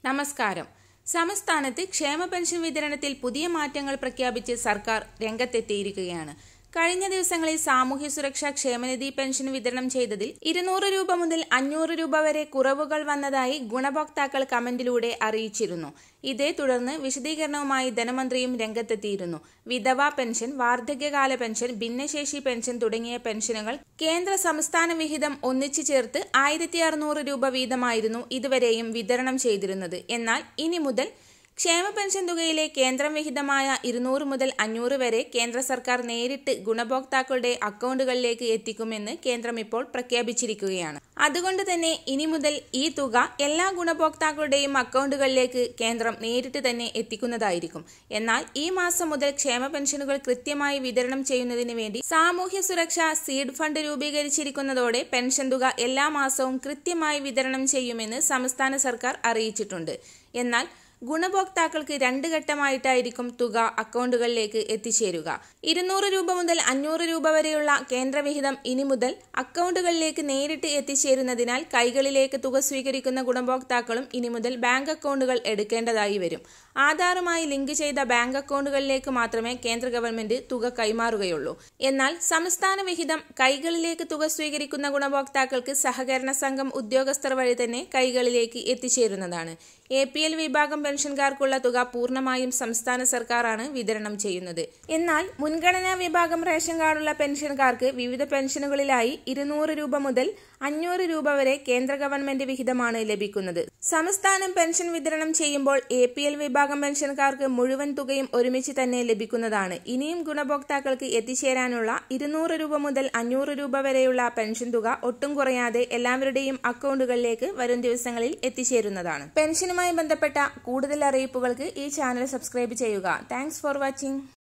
നമസ്കാരം സംസ്ഥാനത്ത് ക്ഷേമ പെൻഷൻ വിതരണത്തിൽ പുതിയ മാറ്റങ്ങൾ പ്രഖ്യാപിച്ച് സർക്കാർ രംഗത്തെത്തിയിരിക്കുകയാണ് കഴിഞ്ഞ ദിവസങ്ങളിൽ സാമൂഹ്യ സുരക്ഷാ ക്ഷേമനിധി പെൻഷൻ വിതരണം ചെയ്തതിൽ ഇരുന്നൂറ് രൂപ മുതൽ അഞ്ഞൂറ് രൂപ വരെ കുറവുകൾ വന്നതായി ഗുണഭോക്താക്കൾ കമന്റിലൂടെ അറിയിച്ചിരുന്നു ഇതേ തുടർന്ന് വിശദീകരണവുമായി ധനമന്ത്രിയും രംഗത്തെത്തിയിരുന്നു വിധവ പെൻഷൻ വാർദ്ധക്യകാല പെൻഷൻ ഭിന്നശേഷി പെൻഷൻ തുടങ്ങിയ പെൻഷനുകൾ കേന്ദ്ര സംസ്ഥാന വിഹിതം ഒന്നിച്ചു ചേർത്ത് ആയിരത്തി അറുന്നൂറ് രൂപ വീതമായിരുന്നു ഇതുവരെയും വിതരണം ചെയ്തിരുന്നത് എന്നാൽ ഇനി മുതൽ ക്ഷേമ പെൻഷൻ തുകയിലെ കേന്ദ്രം വിഹിതമായ ഇരുന്നൂറ് മുതൽ അഞ്ഞൂറ് വരെ കേന്ദ്ര സർക്കാർ നേരിട്ട് ഗുണഭോക്താക്കളുടെ അക്കൗണ്ടുകളിലേക്ക് എത്തിക്കുമെന്ന് കേന്ദ്രം ഇപ്പോൾ പ്രഖ്യാപിച്ചിരിക്കുകയാണ് അതുകൊണ്ട് തന്നെ ഇനി മുതൽ ഈ തുക എല്ലാ ഗുണഭോക്താക്കളുടെയും അക്കൗണ്ടുകളിലേക്ക് കേന്ദ്രം നേരിട്ട് തന്നെ എത്തിക്കുന്നതായിരിക്കും എന്നാൽ ഈ മാസം മുതൽ ക്ഷേമ പെൻഷനുകൾ കൃത്യമായി വിതരണം ചെയ്യുന്നതിന് വേണ്ടി സാമൂഹ്യ സുരക്ഷാ സീഡ് ഫണ്ട് രൂപീകരിച്ചിരിക്കുന്നതോടെ പെൻഷൻ തുക എല്ലാ മാസവും കൃത്യമായി വിതരണം ചെയ്യുമെന്ന് സംസ്ഥാന സർക്കാർ അറിയിച്ചിട്ടുണ്ട് എന്നാൽ ഗുണഭോക്താക്കൾക്ക് രണ്ട് ഘട്ടമായിട്ടായിരിക്കും തുക അക്കൗണ്ടുകളിലേക്ക് എത്തിച്ചേരുക ഇരുന്നൂറ് രൂപ മുതൽ അഞ്ഞൂറ് രൂപ വരെയുള്ള കേന്ദ്രവിഹിതം ഇനി മുതൽ അക്കൗണ്ടുകളിലേക്ക് നേരിട്ട് എത്തിച്ചേരുന്നതിനാൽ കൈകളിലേക്ക് തുക സ്വീകരിക്കുന്ന ഗുണഭോക്താക്കളും ഇനി മുതൽ ബാങ്ക് അക്കൗണ്ടുകൾ എടുക്കേണ്ടതായി വരും ആധാറുമായി ലിങ്ക് ചെയ്ത ബാങ്ക് അക്കൗണ്ടുകളിലേക്ക് മാത്രമേ കേന്ദ്ര ഗവൺമെന്റ് തുക കൈമാറുകയുള്ളൂ എന്നാൽ സംസ്ഥാന വിഹിതം കൈകളിലേക്ക് തുക സ്വീകരിക്കുന്ന ഗുണഭോക്താക്കൾക്ക് സഹകരണ സംഘം ഉദ്യോഗസ്ഥർ വഴി തന്നെ കൈകളിലേക്ക് എത്തിച്ചേരുന്നതാണ് എ പി എൽ വിഭാഗം പെൻഷൻകാർക്കുള്ള തുക പൂർണ്ണമായും സംസ്ഥാന സർക്കാരാണ് വിതരണം ചെയ്യുന്നത് എന്നാൽ മുൻഗണനാ വിഭാഗം റേഷൻ കാർഡുള്ള പെൻഷൻകാർക്ക് വിവിധ പെൻഷനുകളിലായി ഇരുന്നൂറ് രൂപ മുതൽ അഞ്ഞൂറ് രൂപ വരെ കേന്ദ്ര ഗവൺമെന്റ് വിഹിതമാണ് ലഭിക്കുന്നത് സംസ്ഥാനം പെൻഷൻ വിതരണം ചെയ്യുമ്പോൾ എ പി എൽ വിഭാഗം പെൻഷൻകാർക്ക് മുഴുവൻ തുകയും ഒരുമിച്ച് തന്നെ ലഭിക്കുന്നതാണ് ഇനിയും ഗുണഭോക്താക്കൾക്ക് എത്തിച്ചേരാനുള്ള ഇരുന്നൂറ് രൂപ മുതൽ അഞ്ഞൂറ് രൂപ വരെയുള്ള പെൻഷൻ തുക ഒട്ടും കുറയാതെ എല്ലാവരുടെയും അക്കൗണ്ടുകളിലേക്ക് വരും ദിവസങ്ങളിൽ എത്തിച്ചേരുന്നതാണ് പെൻഷനുമായി ബന്ധപ്പെട്ട കൂടുതൽ അറിയിപ്പുകൾക്ക് ഈ ചാനൽ സബ്സ്ക്രൈബ് ചെയ്യുക താങ്ക്സ് ഫോർ വാച്ചിങ്